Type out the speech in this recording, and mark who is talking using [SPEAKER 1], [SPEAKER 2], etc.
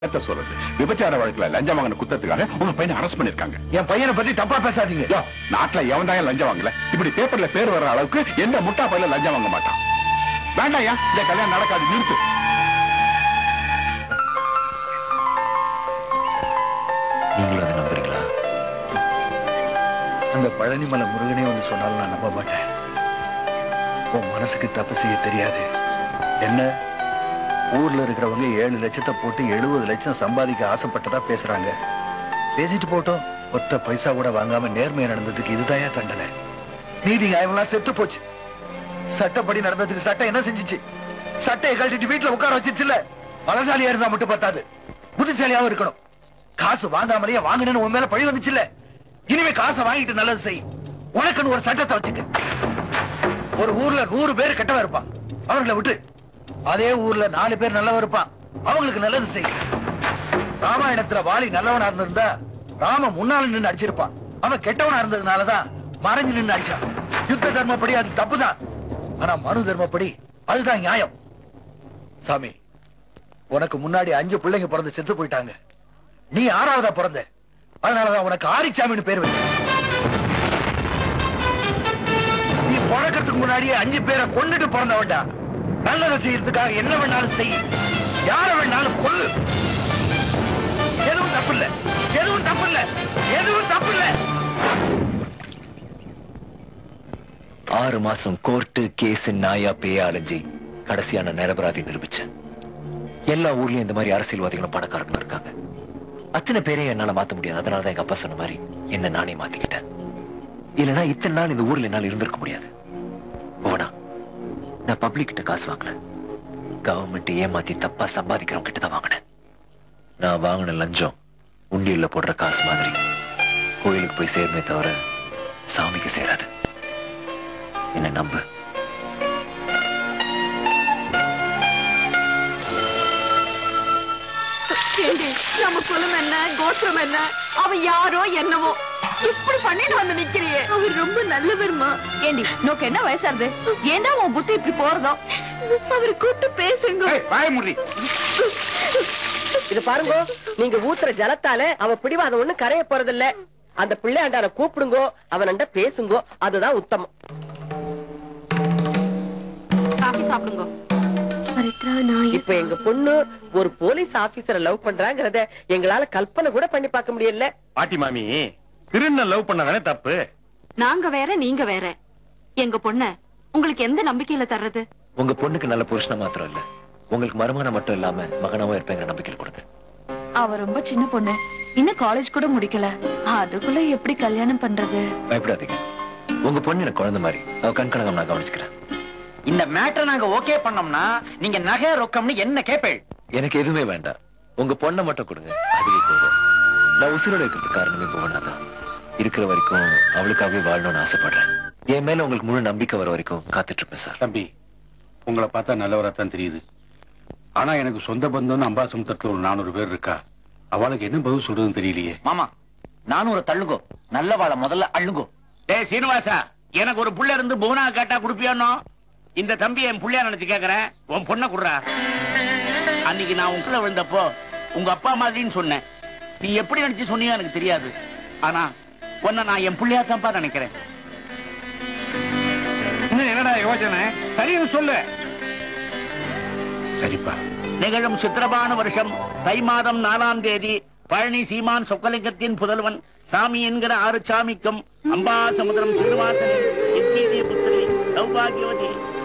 [SPEAKER 1] என்னத்த சொல்றது விபச்சார வழக்குல லஞ்சம் வாங்கின குத்தத்துக்காக உங்க பையனை அரெஸ்ட் பண்ணிருக்காங்க
[SPEAKER 2] என் பையனை பத்தி தப்பா பேசாதீங்க
[SPEAKER 1] யோ, நாட்டுல எவன் தான் லஞ்சம் வாங்கல இப்படி பேப்பர்ல பேர் வர்ற அளவுக்கு எந்த முட்டா பையில லஞ்சம் வாங்க மாட்டான் வேண்டாம்யா இந்த கல்யாணம் நடக்காது நிறுத்து
[SPEAKER 3] நீங்களும் அதை நம்புறீங்களா
[SPEAKER 2] அந்த பழனிமலை முருகனே வந்து சொன்னாலும் நான் நம்ப மாட்டேன் உன் மனசுக்கு தப்பு செய்ய தெரியாது என்ன ஊர்ல இருக்கிறவங்க ஏழு லட்சத்தை போட்டு எழுபது லட்சம் சம்பாதிக்க ஆசைப்பட்டதா பேசுறாங்க பேசிட்டு போட்டோம் ஒத்த பைசா கூட வாங்காம நேர்மையா நடந்ததுக்கு இதுதாயா தண்டனை நீதி நியாயம்லாம் செத்து போச்சு சட்டப்படி நடந்ததுக்கு சட்டம் என்ன செஞ்சுச்சு சட்டையை கழட்டிட்டு வீட்டுல உட்கார வச்சிருச்சுல பலசாலியா இருந்தா மட்டும் பத்தாது புத்திசாலியாவும் இருக்கணும் காசு வாங்காமலேயே வாங்கினேன்னு உன் மேல பழி வந்துச்சுல்ல இனிமே காசை வாங்கிட்டு நல்லது செய் உனக்குன்னு ஒரு சட்டத்தை வச்சுக்க ஒரு ஊர்ல நூறு பேர் கெட்டவன் இருப்பான் அவர்களை விட்டு அதே ஊர்ல நாலு பேர் நல்லவன் இருப்பான் அவங்களுக்கு நல்லது செய் ராமாயணத்துல வாலி நல்லவனா இருந்திருந்தா ராம முன்னால நின்னு அடிச்சிருப்பான் அவன் கெட்டவனா இருந்ததுனாலதான் மறைஞ்சு நின்னு அடிச்சான் யுத்த தர்மப்படி அது தப்புதான் ஆனா மனு தர்மப்படி அதுதான் நியாயம் சாமி உனக்கு முன்னாடி அஞ்சு பிள்ளைங்க பிறந்து செத்து போயிட்டாங்க நீ ஆறாவதா பிறந்த அதனாலதான் உனக்கு ஆரிச்சாமின்னு பேர் வச்சேன் நீ பிறக்கிறதுக்கு முன்னாடியே அஞ்சு பேரை கொன்னுட்டு பிறந்தவன்டா நல்லதை செய்யறதுக்காக என்ன வேணாலும் செய் யார வேணாலும் கொல்லு எதுவும் தப்பு இல்ல எதுவும் தப்பு இல்ல எதுவும் தப்பு இல்ல
[SPEAKER 3] ஆறு மாசம் கோர்ட்டு கேஸ் நாயா பேயா அலைஞ்சி கடைசியான நிரபராதி நிரூபிச்சேன் எல்லா ஊர்லயும் இந்த மாதிரி அரசியல்வாதிகளும் பணக்காரங்களும் இருக்காங்க அத்தனை பேரையும் என்னால மாத்த முடியாது அதனாலதான் எங்க அப்பா சொன்ன மாதிரி என்ன நானே மாத்திக்கிட்டேன் இல்லைன்னா இத்தனை நாள் இந்த ஊர்ல என்னால இருந்திருக்க முடியாது போனா நான் பப்ளிக் கிட்ட காசு வாங்கல கவர்மெண்ட் ஏமாத்தி தப்பா சம்பாதிக்கிறவங்க கிட்ட தான் வாங்கினேன் நான் வாங்கின லஞ்சம் உண்டியல்ல போடுற காசு மாதிரி கோயிலுக்கு போய் சேருமே தவிர சாமிக்கு சேராது என்ன நம்பு
[SPEAKER 4] ஏண்டி நம்ம குலம் என்ன கோத்திரம் என்ன அவன் யாரோ என்னவோ இப்படி பண்ணிட்டு வந்து நிக்கிறியே அவர் ரொம்ப நல்லவர்மா ஏண்டி நோக்கு என்ன வயசாருது ஏண்டா உன் புத்தி இப்படி போறதோ அவர் கூப்பிட்டு பேசுங்க
[SPEAKER 1] வாயமுடி
[SPEAKER 5] இது பாருங்க நீங்க ஊத்துற ஜலத்தால அவ பிடிவாதம் ஒண்ணு கரைய போறதில்ல அந்த பிள்ளையாண்டார கூப்பிடுங்கோ அவனண்ட பேசுங்கோ அதுதான் உத்தமம்
[SPEAKER 4] காஃபி சாப்பிடுங்க
[SPEAKER 5] இப்ப எங்க பொண்ணு ஒரு போலீஸ் ஆபீசரை லவ் பண்றாங்கறத எங்களால கற்பனை கூட பண்ணி பார்க்க முடியல
[SPEAKER 6] பாட்டி மாமி திருந லவ் பண்ணதானே தப்பு
[SPEAKER 4] நாங்க வேற நீங்க வேற எங்க பொண்ண உங்களுக்கு எந்த நம்பிக்கையில தர்றது
[SPEAKER 3] உங்க பொண்ணுக்கு நல்ல புருஷனா மாத்திரம் இல்ல உங்களுக்கு மருமகனை மட்டும் இல்லாம மகனாவும் இருப்பேங்கிற நம்பிக்கையில் கொடுங்க
[SPEAKER 4] அவ ரொம்ப சின்ன பொண்ணு இன்னும் காலேஜ் கூட முடிக்கல அதுக்குள்ள எப்படி கல்யாணம் பண்றது
[SPEAKER 3] பயப்படாதீங்க உங்க பொண்ணு எனக்கு குழந்தை மாதிரி அவ கண்கணக்கம் நான் கவனிச்சுக்கிறேன்
[SPEAKER 7] இந்த மேட்டரை நாங்க ஓகே பண்ணோம்னா நீங்க நகை ரொக்கம்னு என்ன கேப்பேள்
[SPEAKER 3] எனக்கு எதுவுமே வேண்டாம் உங்க பொண்ணை மட்டும் கொடுங்க அதுவே போதும் நான் உசுரோட இருக்கிறதுக்கு காரணமே போனாதான் இருக்கிற வரைக்கும் அவளுக்காகவே வாழணும்னு ஆசைப்படுறேன் என் மேல உங்களுக்கு முழு நம்பிக்கை வர வரைக்கும் காத்துட்டு இருப்பேன் சார்
[SPEAKER 6] தம்பி உங்களை பார்த்தா நல்லவராத்தான் தெரியுது ஆனா எனக்கு சொந்த பந்தம்னு அம்பாசமுத்திரத்துல ஒரு நானூறு பேர் இருக்கா அவளுக்கு என்ன பதில் சொல்றதுன்னு தெரியலையே
[SPEAKER 7] மாமா நானும் ஒரு தள்ளுங்கோ நல்ல வாழ முதல்ல அள்ளுங்கோ
[SPEAKER 8] டேய் சீனிவாசா எனக்கு ஒரு புள்ள இருந்து புவனா கேட்டா குடுப்பியானோ இந்த தம்பி என் புள்ளையா நினைச்சு கேக்குறேன் உன் பொண்ணை குடுறா அன்னைக்கு நான் உங்களை விழுந்தப்போ உங்க அப்பா மாதிரின்னு சொன்னேன் நீ எப்படி நினைச்சு சொன்னியோ எனக்கு தெரியாது ஆனா உன்னை நான் என் புள்ளையா தான்ப்பா நினைக்கிறேன்
[SPEAKER 6] இன்னும் என்னடா யோசனை சரின்னு சொல்லு சரிப்பா
[SPEAKER 8] நிகழும் சித்திரபான வருஷம் தை மாதம் நாலாம் தேதி பழனி சீமான் சொக்கலிங்கத்தின் புதல்வன் சாமி என்கிற ஆறு சாமிக்கும் அம்பா சமுத்திரம் சீனிவாசனின் எத்தீதிய புத்திரி சௌபாகியவதி